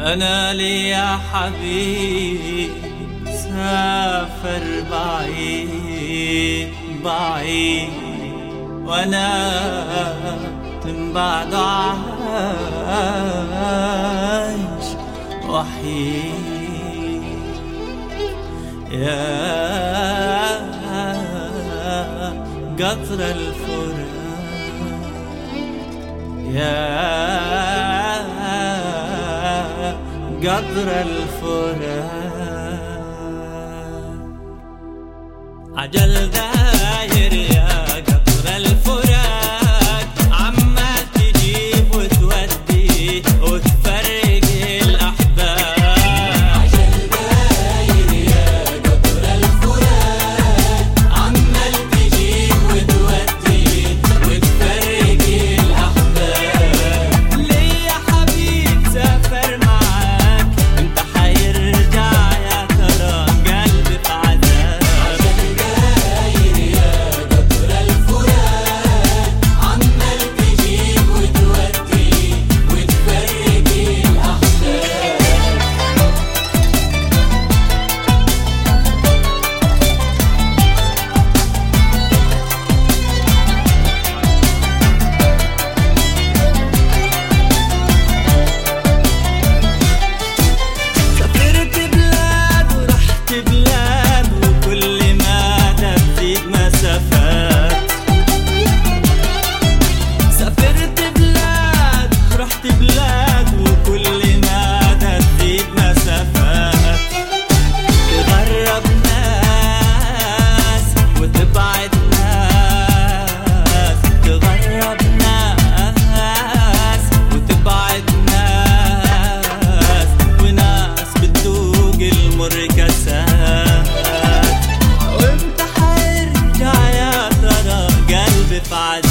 أنا لي يا حبيب سافر بعيد بعيد وأنا من بعد عايش وحيد يا قطر الفرات يا قطر الفرات عجل داير يا قطر الفرات عمال تجيب وتودي وتفرق الأحباب عجل داير يا قطر الفرات عمال تجيب وتودي وتفرق الأحباب ليه يا حبيب سافر معاك انت حيرجع يا ترى قلبي في عذاب عشان داير يا قطر الفرات عمال تجيب وتودي وتفرق الأحباب سافرت بلاد ورحت بلاد وكل ما تزيد مسافات سافرت بلاد رحت بلاد وكل ما تزيد مسافات تغرب ناس وتبعد ناس تغرب ناس وتبعد ناس وناس بتذوق المر كاسات وامتى حيرجع يا ترى قلبي في عذاب